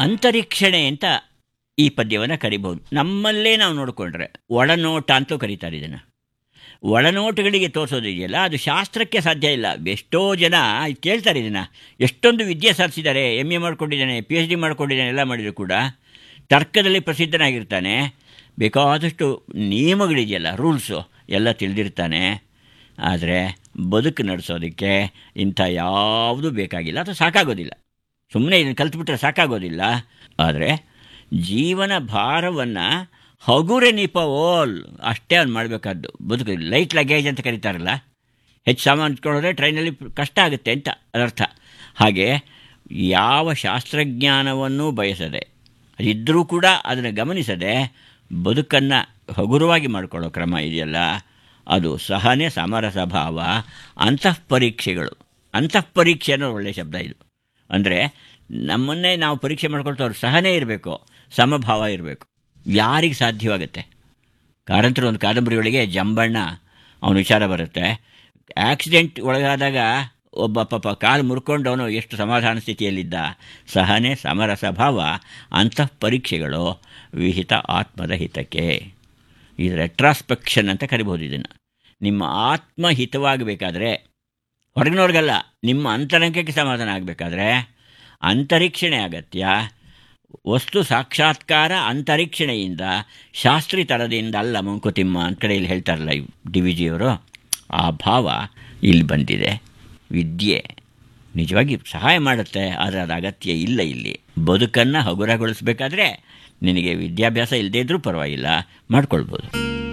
ಅಂತರಿಕ್ಷಣೆ ಅಂತ ಈ ಪದ್ಯವನ್ನು ಕರಿಬಹುದು ನಮ್ಮಲ್ಲೇ ನಾವು ನೋಡಿಕೊಂಡ್ರೆ ಒಳನೋಟ ಅಂತಲೂ ಕರೀತಾರೆ ಇದನ್ನು ಒಳನೋಟಗಳಿಗೆ ತೋರಿಸೋದಿದೆಯಲ್ಲ ಅದು ಶಾಸ್ತ್ರಕ್ಕೆ ಸಾಧ್ಯ ಇಲ್ಲ ಎಷ್ಟೋ ಜನ ಇದ್ ಕೇಳ್ತಾರೆ ಇದನ್ನು ಎಷ್ಟೊಂದು ವಿದ್ಯೆ ಸಾಧಿಸಿದ್ದಾರೆ ಎಮ್ ಎ ಮಾಡ್ಕೊಂಡಿದ್ದಾನೆ ಪಿ ಎಚ್ ಡಿ ಮಾಡ್ಕೊಂಡಿದ್ದಾನೆ ಎಲ್ಲ ಮಾಡಿದ್ರು ಕೂಡ ತರ್ಕದಲ್ಲಿ ಪ್ರಸಿದ್ಧನಾಗಿರ್ತಾನೆ ಬೇಕಾದಷ್ಟು ನಿಯಮಗಳಿದೆಯಲ್ಲ ರೂಲ್ಸು ಎಲ್ಲ ತಿಳಿದಿರ್ತಾನೆ ಆದರೆ ಬದುಕು ನಡೆಸೋದಕ್ಕೆ ಇಂಥ ಯಾವುದೂ ಬೇಕಾಗಿಲ್ಲ ಅಥವಾ ಸಾಕಾಗೋದಿಲ್ಲ ಸುಮ್ಮನೆ ಇದನ್ನು ಕಲ್ತ್ಬಿಟ್ರೆ ಸಾಕಾಗೋದಿಲ್ಲ ಆದರೆ ಜೀವನ ಭಾರವನ್ನು ಹಗುರೆ ನಿಪ ಓಲ್ ಅಷ್ಟೇ ಅವ್ನು ಮಾಡಬೇಕಾದ್ದು ಬದುಕು ಲೈಟ್ ಲಗೇಜ್ ಅಂತ ಕರೀತಾರಲ್ಲ ಹೆಚ್ಚು ಸಾಮಾನು ಇಟ್ಕೊಂಡ್ರೆ ಟ್ರೈನಲ್ಲಿ ಕಷ್ಟ ಆಗುತ್ತೆ ಅಂತ ಅದರ್ಥ ಹಾಗೆ ಯಾವ ಶಾಸ್ತ್ರಜ್ಞಾನವನ್ನೂ ಬಯಸದೆ ಅದಿದ್ದರೂ ಕೂಡ ಅದನ್ನು ಗಮನಿಸದೆ ಬದುಕನ್ನು ಹಗುರವಾಗಿ ಮಾಡಿಕೊಳ್ಳೋ ಕ್ರಮ ಇದೆಯಲ್ಲ ಅದು ಸಹನೆ ಸಮರಸ ಭಾವ ಅಂತಃಪರೀಕ್ಷೆಗಳು ಅಂತಃಪರೀಕ್ಷೆ ಅನ್ನೋ ಒಳ್ಳೆಯ ಶಬ್ದ ಇದು ಅಂದರೆ ನಮ್ಮನ್ನೇ ನಾವು ಪರೀಕ್ಷೆ ಮಾಡ್ಕೊಳ್ತವ್ರು ಸಹನೆ ಇರಬೇಕು ಸಮಭಾವ ಇರಬೇಕು ಯಾರಿಗೆ ಸಾಧ್ಯವಾಗುತ್ತೆ ಕಾರಂತರ ಒಂದು ಕಾದಂಬರಿಗಳಿಗೆ ಜಂಬಣ್ಣ ಅವನ ವಿಚಾರ ಬರುತ್ತೆ ಆಕ್ಸಿಡೆಂಟ್ ಒಳಗಾದಾಗ ಒಬ್ಬ ಪಾಪ ಕಾಲು ಮುರ್ಕೊಂಡು ಅವನು ಎಷ್ಟು ಸಮಾಧಾನ ಸ್ಥಿತಿಯಲ್ಲಿದ್ದ ಸಹನೆ ಸಮರಸ ಭಾವ ಅಂತಃ ಪರೀಕ್ಷೆಗಳು ವಿಹಿತ ಆತ್ಮದ ಹಿತಕ್ಕೆ ಇದು ರೆಟ್ರಾಸ್ಪೆಕ್ಷನ್ ಅಂತ ಕರಿಬೋದು ಇದನ್ನು ನಿಮ್ಮ ಆತ್ಮ ಹಿತವಾಗಬೇಕಾದ್ರೆ ಹೊರಗಿನವ್ರಿಗಲ್ಲ ನಿಮ್ಮ ಅಂತರಂಗಕ್ಕೆ ಸಮಾಧಾನ ಆಗಬೇಕಾದ್ರೆ ಅಂತರಿಕ್ಷಣೆ ಅಗತ್ಯ ವಸ್ತು ಸಾಕ್ಷಾತ್ಕಾರ ಅಂತರಿಕ್ಷಣೆಯಿಂದ ಶಾಸ್ತ್ರಿ ತರದಿಂದ ಅಲ್ಲ ಮಂಕುತಿಮ್ಮ ಅಂತ ಕಡೆಯಲ್ಲಿ ಹೇಳ್ತಾರಲ್ಲ ಡಿ ವಿ ಜಿಯವರು ಆ ಭಾವ ಇಲ್ಲಿ ಬಂದಿದೆ ವಿದ್ಯೆ ನಿಜವಾಗಿ ಸಹಾಯ ಮಾಡುತ್ತೆ ಆದರೆ ಅದು ಅಗತ್ಯ ಇಲ್ಲ ಇಲ್ಲಿ ಬದುಕನ್ನು ಹಗುರಗೊಳಿಸ್ಬೇಕಾದ್ರೆ ನಿನಗೆ ವಿದ್ಯಾಭ್ಯಾಸ ಇಲ್ಲದೇ ಇದ್ರೂ ಪರವಾಗಿಲ್ಲ ಮಾಡ್ಕೊಳ್ಬೋದು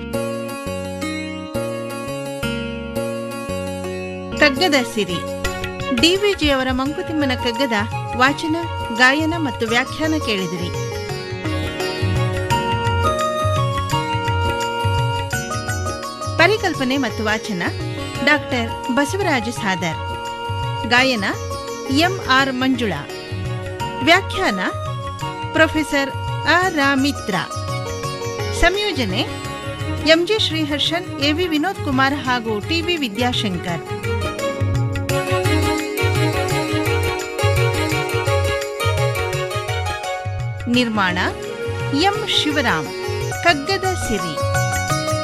ಕಗ್ಗದ ಸಿರಿ ಡಿವಿಜಿಯವರ ಮಂಕುತಿಮ್ಮನ ಕಗ್ಗದ ವಾಚನ ಗಾಯನ ಮತ್ತು ವ್ಯಾಖ್ಯಾನ ಕೇಳಿದಿರಿ ಪರಿಕಲ್ಪನೆ ಮತ್ತು ವಾಚನ ಡಾಕ್ಟರ್ ಬಸವರಾಜ ಸಾದರ್ ಗಾಯನ ಎಂ ಆರ್ ಮಂಜುಳಾ ವ್ಯಾಖ್ಯಾನ ಪ್ರೊಫೆಸರ್ ಅ ರಾಮಿತ್ರ ಸಂಯೋಜನೆ ಎಂಜಿ ಶ್ರೀಹರ್ಷನ್ ಎವಿ ವಿನೋದ್ ಕುಮಾರ್ ಹಾಗೂ ಟಿವಿ ವಿದ್ಯಾಶಂಕರ್ ನಿರ್ಮಾಣ ಎಂ ಶಿವರಾಮ್ ಕಗ್ಗದ ಸಿರಿ